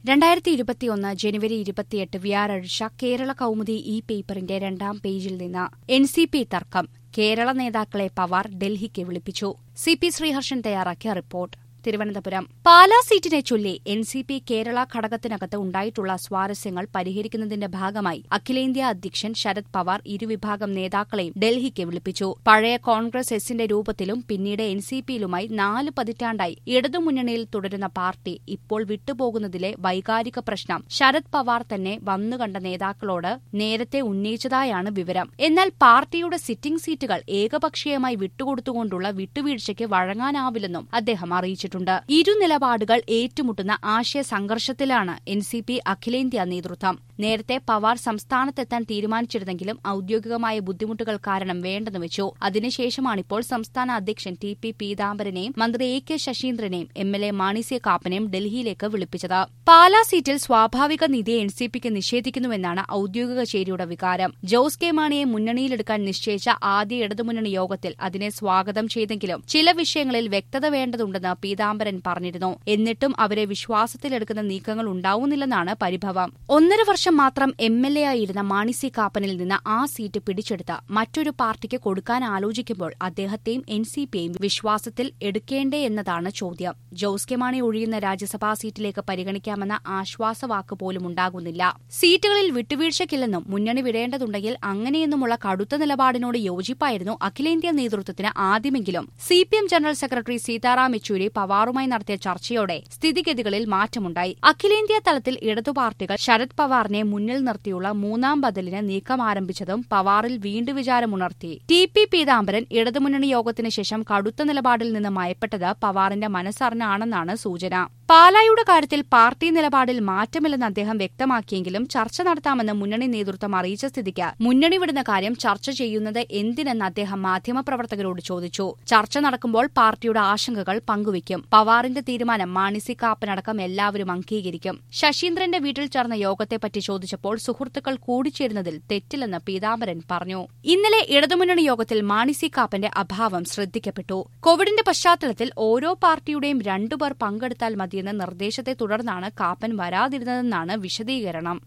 രണ്ടായിരത്തി ഇരുപത്തിയൊന്ന് ജനുവരി ഇരുപത്തിയെട്ട് വ്യാഴാഴ്ച കേരള കൗമുദി ഈ പേപ്പറിന്റെ രണ്ടാം പേജിൽ നിന്ന് എൻ സി പി തർക്കം കേരള നേതാക്കളെ പവാർ ഡൽഹിക്ക് വിളിപ്പിച്ചു സി പി ശ്രീഹർഷൻ തയ്യാറാക്കിയ റിപ്പോർട്ട് തിരുവനന്തപുരം പാലാ സീറ്റിനെ ചൊല്ലി എൻ സി പി കേരള ഘടകത്തിനകത്ത് ഉണ്ടായിട്ടുള്ള സ്വാരസ്യങ്ങൾ പരിഹരിക്കുന്നതിന്റെ ഭാഗമായി അഖിലേന്ത്യാ അധ്യക്ഷൻ ശരത് പവാർ ഇരുവിഭാഗം നേതാക്കളെയും ഡൽഹിക്ക് വിളിപ്പിച്ചു പഴയ കോൺഗ്രസ് എസിന്റെ രൂപത്തിലും പിന്നീട് എൻ സി പിയിലുമായി നാല് പതിറ്റാണ്ടായി ഇടതുമുന്നണിയിൽ തുടരുന്ന പാർട്ടി ഇപ്പോൾ വിട്ടുപോകുന്നതിലെ വൈകാരിക പ്രശ്നം ശരത് പവാർ തന്നെ വന്നുകണ്ട നേതാക്കളോട് നേരത്തെ ഉന്നയിച്ചതായാണ് വിവരം എന്നാൽ പാർട്ടിയുടെ സിറ്റിംഗ് സീറ്റുകൾ ഏകപക്ഷീയമായി വിട്ടുകൊടുത്തുകൊണ്ടുള്ള വിട്ടുവീഴ്ചയ്ക്ക് വഴങ്ങാനാവില്ലെന്നും അദ്ദേഹം അറിയിച്ചിട്ടുണ്ട് ഇരു നിലപാടുകൾ ഏറ്റുമുട്ടുന്ന ആശയ സംഘർഷത്തിലാണ് എൻ സി പി അഖിലേന്ത്യാ നേതൃത്വം നേരത്തെ പവാർ സംസ്ഥാനത്തെത്താൻ തീരുമാനിച്ചിരുന്നെങ്കിലും ഔദ്യോഗികമായ ബുദ്ധിമുട്ടുകൾ കാരണം വേണ്ടെന്ന് വെച്ചു അതിനുശേഷമാണിപ്പോൾ സംസ്ഥാന അധ്യക്ഷൻ ടി പി പീതാംബരനെയും മന്ത്രി എ കെ ശശീന്ദ്രനെയും M L A Mani C കാപ്പനെയും ഡൽഹിയിലേക്ക് വിളിപ്പിച്ചത് പാലാ സീറ്റിൽ സ്വാഭാവിക നിധിയെ എൻ സി പിക്ക് നിഷേധിക്കുന്നുവെന്നാണ് ഔദ്യോഗിക ചേരിയുടെ വികാരം ജോസ് കെ മാണിയെ മുന്നണിയിലെടുക്കാൻ നിശ്ചയിച്ച ആദ്യ ഇടതുമുന്നണി യോഗത്തിൽ അതിനെ സ്വാഗതം ചെയ്തെങ്കിലും ചില വിഷയങ്ങളിൽ വ്യക്തത വേണ്ടതുണ്ടെന്ന് പീതാംബരൻ പറഞ്ഞിരുന്നു എന്നിട്ടും അവരെ വിശ്വാസത്തിലെടുക്കുന്ന നീക്കങ്ങൾ ഉണ്ടാവുന്നില്ലെന്നാണ് പരിഭവം ഒന്നര വർഷം മാത്രം എം എൽ എ ആയിരുന്ന മാണി സി കാപ്പനിൽ നിന്ന് ആ സീറ്റ് പിടിച്ചെടുത്ത് മറ്റൊരു പാർട്ടിക്ക് കൊടുക്കാൻ ആലോചിക്കുമ്പോൾ അദ്ദേഹത്തെയും എൻ സി പിയെയും വിശ്വാസത്തിൽ എടുക്കേണ്ടേ എന്നതാണ് ചോദ്യം ജോസ് കെ മാണി ഒഴിയുന്ന രാജ്യസഭാ സീറ്റിലേക്ക് പരിഗണിക്കാമെന്ന ആശ്വാസവാക്ക് പോലും ഉണ്ടാകുന്നില്ല സീറ്റുകളിൽ വിട്ടുവീഴ്ചയ്ക്കില്ലെന്നും മുന്നണി വിടേണ്ടതുണ്ടെങ്കിൽ അങ്ങനെയെന്നുമുള്ള കടുത്ത നിലപാടിനോട് യോജിപ്പായിരുന്നു അഖിലേന്ത്യാ നേതൃത്വത്തിന് ആദ്യമെങ്കിലും C P M general secretary Sitaram Yechury പവാറുമായി നടത്തിയ ചർച്ചയോടെ സ്ഥിതിഗതികളിൽ മാറ്റമുണ്ടായി അഖിലേന്ത്യാ തലത്തിൽ ഇടതു പാർട്ടികൾ ശരത് പവാറിനെ മുന്നിൽ നിർത്തിയുള്ള മൂന്നാം ബദലിന് നീക്കം ആരംഭിച്ചതും പവാറിൽ വീണ്ടും വിചാരമുണർത്തി ടി പി പീതാംബരൻ ഇടതുമുന്നണി യോഗത്തിന് ശേഷം കടുത്ത നിലപാടിൽ നിന്ന് മയപ്പെട്ടത് പവാറിന്റെ മനസ്സറിഞ്ഞാണെന്നാണ് സൂചന പാലായുടെ കാര്യത്തിൽ പാർട്ടി നിലപാടിൽ മാറ്റമില്ലെന്ന് അദ്ദേഹം വ്യക്തമാക്കിയെങ്കിലും ചർച്ച നടത്താമെന്ന് മുന്നണി നേതൃത്വം അറിയിച്ച സ്ഥിതിക്ക് മുന്നണി വിടുന്ന കാര്യം ചർച്ച ചെയ്യുന്നത് എന്തിനെന്ന് അദ്ദേഹം മാധ്യമപ്രവർത്തകരോട് ചോദിച്ചു ചർച്ച നടക്കുമ്പോൾ പാർട്ടിയുടെ ആശങ്കകൾ പങ്കുവയ്ക്കും പവാറിന്റെ തീരുമാനം മാണിസി കാപ്പനടക്കം എല്ലാവരും അംഗീകരിക്കും ശശീന്ദ്രന്റെ വീട്ടിൽ ചേർന്ന യോഗത്തെപ്പറ്റി ചോദിച്ചപ്പോൾ സുഹൃത്തുക്കൾ കൂടിച്ചേരുന്നതിൽ തെറ്റില്ലെന്ന് പീതാംബരൻ പറഞ്ഞു ഇന്നലെ ഇടതുമുന്നണി യോഗത്തിൽ മാണിസി കാപ്പന്റെ അഭാവം ശ്രദ്ധിക്കപ്പെട്ടു കോവിഡിന്റെ പശ്ചാത്തലത്തിൽ ഓരോ പാർട്ടിയുടെയും രണ്ടുപേർ പങ്കെടുത്താൽ മതിയെന്ന നിർദ്ദേശത്തെ തുടർന്നാണ് കാപ്പൻ വരാതിരുന്നതെന്നാണ് വിശദീകരണം